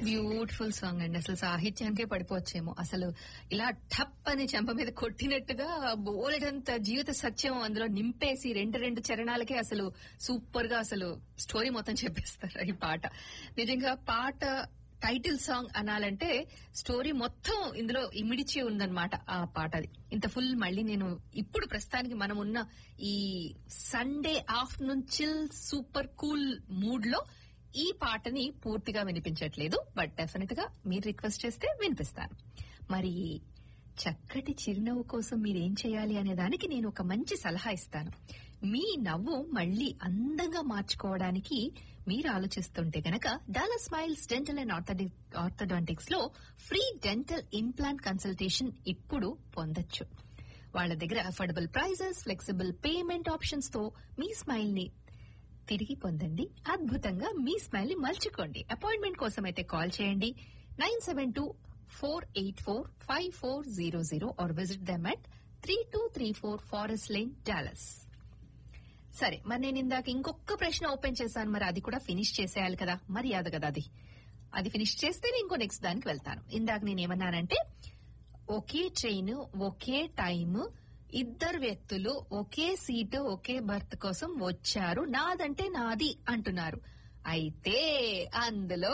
beautiful song అండి అసలు సాహిత్యానికే పడిపోవచ్చేమో అసలు ఇలా టప్ అని చెంప మీద కొట్టినట్టుగా బోలెడంత జీవిత సత్యం అందులో నింపేసి రెండు రెండు చరణాలకే అసలు సూపర్ గా అసలు స్టోరీ మొత్తం చెప్పేస్తారు ఈ పాట నిజంగా పాట టైటిల్ సాంగ్ అనాలంటే స్టోరీ మొత్తం ఇందులో ఇమిడిచి ఉందన్నమాట ఆ పాటది ఇంత ఫుల్ మళ్ళీ నేను ఇప్పుడు ప్రస్తుతానికి మనం ఉన్న ఈ Sunday afternoon chill super cool mood లో ఈ పాటని పూర్తిగా వినిపించట్లేదు బట్ డెఫినెట్ గా మీరు రిక్వెస్ట్ చేస్తే వినిపిస్తాను మరి చక్కటి చిరునవ్వు కోసం మీరేం చేయాలి అనే దానికి నేను ఒక మంచి సలహా ఇస్తాను మీ నవ్వు మళ్ళీ అందంగా మార్చుకోవడానికి మీరు ఆలోచిస్తుంటే గనక Dala smiles dental and orthodontics లో ఫ్రీ డెంటల్ ఇంప్లాంట్ కన్సల్టేషన్ ఇప్పుడు పొందొచ్చు వాళ్ళ దగ్గర affordable prices flexible payment options తో మీ స్మైల్ ని తిరిగి పొందండి అద్భుతంగా మీ స్మైల్ ని మలుచుకోండి అపాయింట్మెంట్ కోసం అయితే కాల్ చేయండి nine seven two four eight four five four zero zero or visit them at three two three four Forest Lane Dallas సరే మరి నేను ఇందాక ఇంకొక ప్రశ్న ఓపెన్ చేశాను మరి అది కూడా ఫినిష్ చేసేయాలి కదా మర్యాద కదా అది అది ఫినిష్ చేస్తేనే ఇంకో నెక్స్ట్ దానికి వెళ్తాను ఇందాక నేను ఏమన్నానంటే ఒకే ట్రైన్ ఒకే టైం ఇద్దరు వ్యక్తులు ఒకే సీటు ఒకే బర్త్ కోసం వచ్చారు నాదంటే నాది అంటున్నారు అయితే అందులో